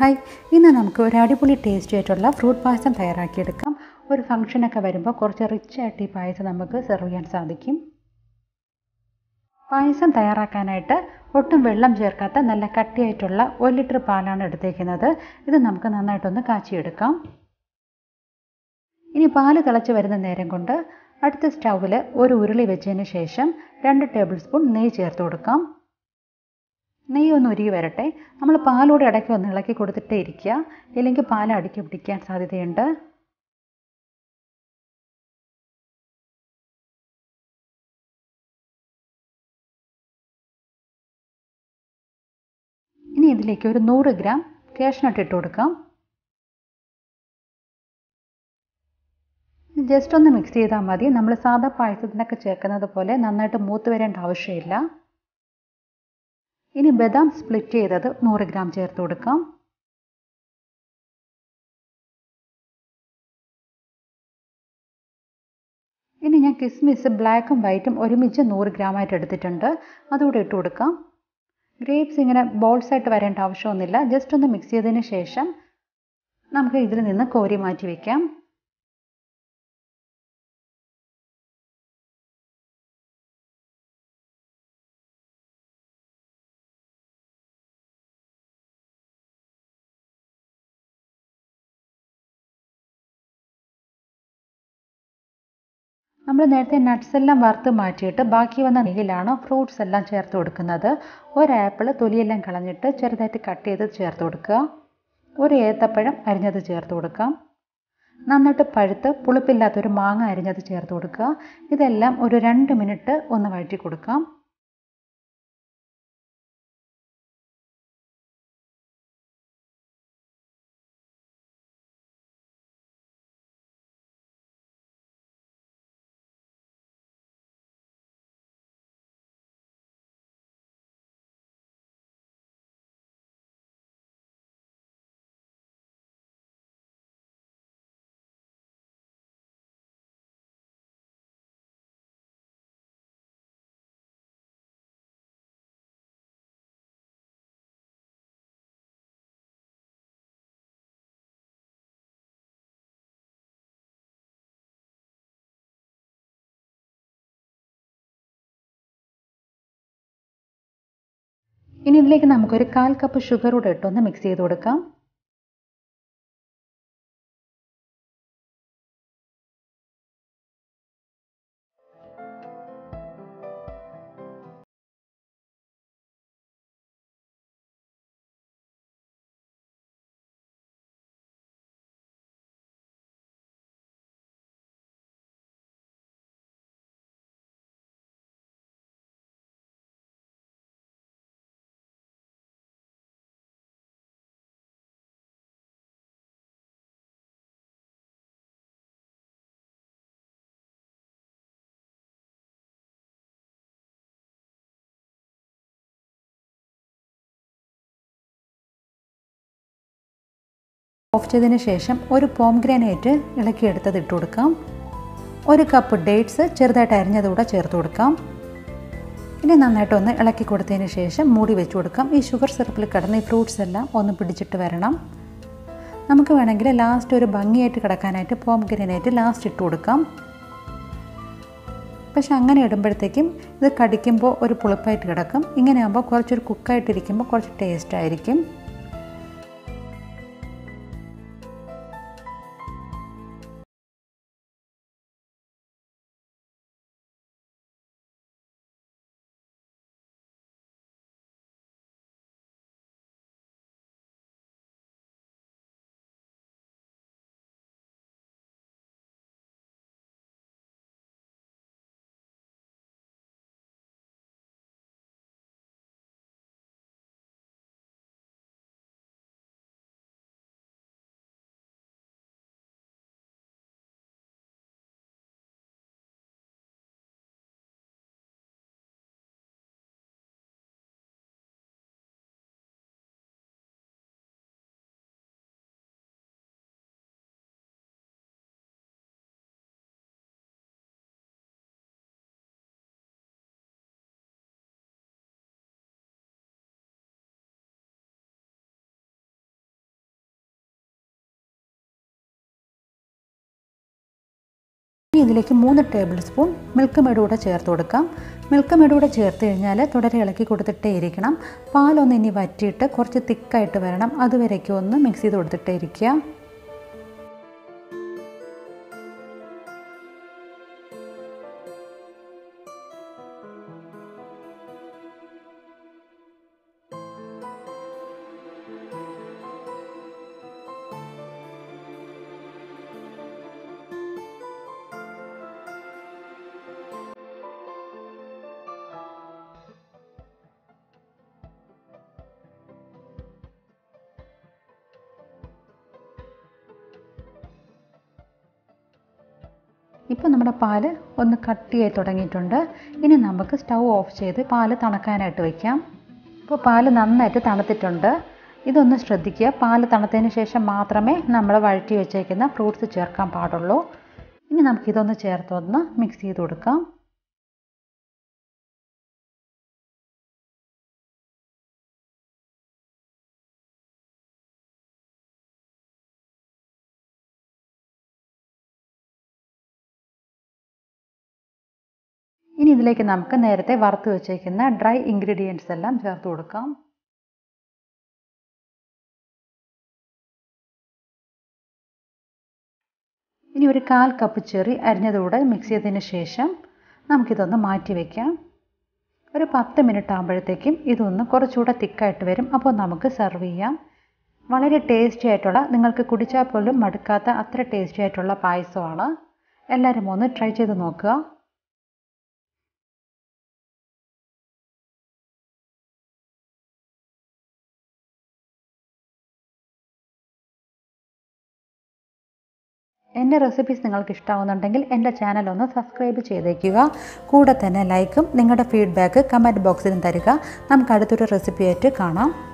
hi ഇന്ന് നമുക്ക് ഒരു അടിപൊളി ടേസ്റ്റി ആയിട്ടുള്ള ഫ്രൂട്ട് പായസം തയ്യാറാക്കിയെടുക്കാം ഒരു ഫംഗ്ഷനൊക്കെ വരുമ്പോൾ കുറച്ച് റിച്ച് ആയിട്ട് ഈ പായസം നമുക്ക് സെർവ് ചെയ്യാൻ സാധിക്കും പായസം തയ്യാറാക്കാനായിട്ട് ഒട്ടും വെള്ളം ചേർക്കാത്ത നല്ല കട്ടിയായിട്ടുള്ള ഒരു ലിറ്റർ പാലാണ് എടുത്തേക്കുന്നത് ഇത് നമുക്ക് നന്നായിട്ടൊന്ന് കാച്ചിയെടുക്കാം ഇനി പാല് തിളച്ച് വരുന്ന നേരം കൊണ്ട് അടുത്ത സ്റ്റൗവിൽ ഒരു ഉരുളി വെച്ചതിന് ശേഷം രണ്ട് ടേബിൾ സ്പൂൺ നെയ്യ് ചേർത്ത് കൊടുക്കാം നെയ്യ് ഒന്ന് ഉരുകി വരട്ടെ നമ്മൾ പാലോടെ ഇടയ്ക്ക് ഒന്ന് ഇളക്കി കൊടുത്തിട്ടേ ഇരിക്കുക ഇല്ലെങ്കിൽ പാൽ അടുക്കി പിടിക്കാൻ സാധ്യതയുണ്ട് ഇനി ഇതിലേക്ക് ഒരു നൂറ് ഗ്രാം കാഷ്നട്ട് ഇട്ട് കൊടുക്കാം ജസ്റ്റ് ഒന്ന് മിക്സ് ചെയ്താൽ മതി നമ്മൾ സാധാ പായസത്തിനൊക്കെ ചേർക്കുന്നത് പോലെ നന്നായിട്ട് മൂത്ത് വരേണ്ട ആവശ്യമില്ല ഇനി ബദാം സ്പ്ലിറ്റ് ചെയ്തത് നൂറ് ഗ്രാം ചേർത്ത് കൊടുക്കാം ഇനി ഞാൻ കിസ്മിസ് ബ്ലാക്കും വൈറ്റും ഒരുമിച്ച് നൂറ് ഗ്രാമായിട്ട് എടുത്തിട്ടുണ്ട് അതുകൂടെ ഇട്ട് കൊടുക്കാം ഗ്രേപ്സ് ഇങ്ങനെ ബോൾസ് ആയിട്ട് വരേണ്ട ആവശ്യമൊന്നുമില്ല ജസ്റ്റ് ഒന്ന് മിക്സ് ചെയ്തതിന് ശേഷം നമുക്ക് ഇതിൽ നിന്ന് കോരി മാറ്റി വയ്ക്കാം നമ്മൾ നേരത്തെ നട്ട്സ് എല്ലാം വറുത്ത് മാറ്റിയിട്ട് ബാക്കി വന്ന നെയ്യിലാണ് ഫ്രൂട്ട്സ് എല്ലാം ചേർത്ത് കൊടുക്കുന്നത് ഒരു ആപ്പിൾ തൊലിയെല്ലാം കളഞ്ഞിട്ട് ചെറുതായിട്ട് കട്ട് ചെയ്ത് ചേർത്ത് കൊടുക്കുക ഒരു ഏത്തപ്പഴം അരിഞ്ഞത് ചേർത്ത് കൊടുക്കാം നന്നായിട്ട് പഴുത്ത് പുളിപ്പില്ലാത്തൊരു മാങ്ങ അരിഞ്ഞത് ചേർത്ത് കൊടുക്കുക ഇതെല്ലാം ഒരു രണ്ട് മിനിറ്റ് ഒന്ന് വഴറ്റി കൊടുക്കാം ഇനി ഇതിലേക്ക് നമുക്കൊരു കാൽ കപ്പ് ഷുഗർ കൂടെ ഇട്ടൊന്ന് മിക്സ് ചെയ്ത് കൊടുക്കാം ഓഫ് ചെയ്തതിന് ശേഷം ഒരു പോം ഗ്രാനൈറ്റ് ഇളക്കിയെടുത്തത് ഇട്ട് കൊടുക്കാം ഒരു കപ്പ് ഡേറ്റ്സ് ചെറുതായിട്ട് അരിഞ്ഞതുകൂടെ ചേർത്ത് കൊടുക്കാം ഇനി നന്നായിട്ടൊന്ന് ഇളക്കി കൊടുത്തതിന് ശേഷം മൂടി വെച്ച് കൊടുക്കാം ഈ ഷുഗർ സിറപ്പിൽ കിടന്ന് ഈ ഫ്രൂട്ട്സ് എല്ലാം ഒന്ന് പിടിച്ചിട്ട് വരണം നമുക്ക് വേണമെങ്കിൽ ലാസ്റ്റ് ഒരു ഭംഗിയായിട്ട് കിടക്കാനായിട്ട് പോം ഗ്രാനൈറ്റ് ലാസ്റ്റ് ഇട്ട് കൊടുക്കാം പക്ഷെ അങ്ങനെ ഇടുമ്പോഴത്തേക്കും ഇത് കടിക്കുമ്പോൾ ഒരു പുളിപ്പായിട്ട് കിടക്കും ഇങ്ങനെ ആകുമ്പോൾ കുറച്ചൊരു കുക്കായിട്ടിരിക്കുമ്പോൾ കുറച്ച് ടേസ്റ്റ് ആയിരിക്കും ഇതിലേക്ക് മൂന്ന് ടേബിൾ സ്പൂൺ മിൽക്ക് മെയ്ഡ് കൂടെ ചേർത്ത് കൊടുക്കാം മിൽക്ക് മെയ്ഡ് കൂടെ ചേർത്ത് കഴിഞ്ഞാൽ തുടരെ ഇളക്കി കൊടുത്തിട്ടേ ഇരിക്കണം പാലൊന്ന് ഇനി വറ്റിയിട്ട് കുറച്ച് തിക്കായിട്ട് വരണം അതുവരേക്കും ഒന്ന് മിക്സ് ചെയ്ത് കൊടുത്തിട്ടേ ഇരിക്കുക ഇപ്പോൾ നമ്മുടെ പാല് ഒന്ന് കട്ടിയായി തുടങ്ങിയിട്ടുണ്ട് ഇനി നമുക്ക് സ്റ്റൗ ഓഫ് ചെയ്ത് പാല് തണുക്കാനായിട്ട് വയ്ക്കാം ഇപ്പോൾ പാല് നന്നായിട്ട് തണുത്തിട്ടുണ്ട് ഇതൊന്ന് ശ്രദ്ധിക്കുക പാല് തണുത്തതിന് ശേഷം മാത്രമേ നമ്മൾ വഴറ്റി വെച്ചേക്കുന്ന ഫ്രൂട്ട്സ് ചേർക്കാൻ പാടുള്ളൂ ഇനി നമുക്കിതൊന്ന് ചേർത്തൊന്ന് മിക്സ് ചെയ്ത് കൊടുക്കാം ഇനി ഇതിലേക്ക് നമുക്ക് നേരത്തെ വറുത്ത് വെച്ചേക്കുന്ന ഡ്രൈ ഇൻഗ്രീഡിയൻസ് എല്ലാം ചേർത്ത് കൊടുക്കാം ഇനി ഒരു കാൽ കപ്പ് ചെറി അരിഞ്ഞതുകൂടെ മിക്സ് ചെയ്തതിന് ശേഷം നമുക്കിതൊന്ന് മാറ്റി വയ്ക്കാം ഒരു പത്ത് മിനിറ്റ് ആകുമ്പോഴത്തേക്കും ഇതൊന്ന് കുറച്ചുകൂടെ തിക്കായിട്ട് വരും അപ്പോൾ നമുക്ക് സെർവ് ചെയ്യാം വളരെ ടേസ്റ്റി ആയിട്ടുള്ള നിങ്ങൾക്ക് കുടിച്ചാൽ പോലും മടുക്കാത്ത അത്ര ടേസ്റ്റി ആയിട്ടുള്ള പായസമാണ് എല്ലാവരും ഒന്ന് ട്രൈ ചെയ്ത് നോക്കുക എൻ്റെ റെസിപ്പീസ് നിങ്ങൾക്ക് ഇഷ്ടമാവുന്നുണ്ടെങ്കിൽ എൻ്റെ ചാനൽ ഒന്ന് സബ്സ്ക്രൈബ് ചെയ്തേക്കുക കൂടെ തന്നെ ലൈക്കും നിങ്ങളുടെ ഫീഡ്ബാക്ക് കമൻറ്റ് ബോക്സിലും തരിക നമുക്ക് അടുത്തൊരു റെസിപ്പി ആയിട്ട് കാണാം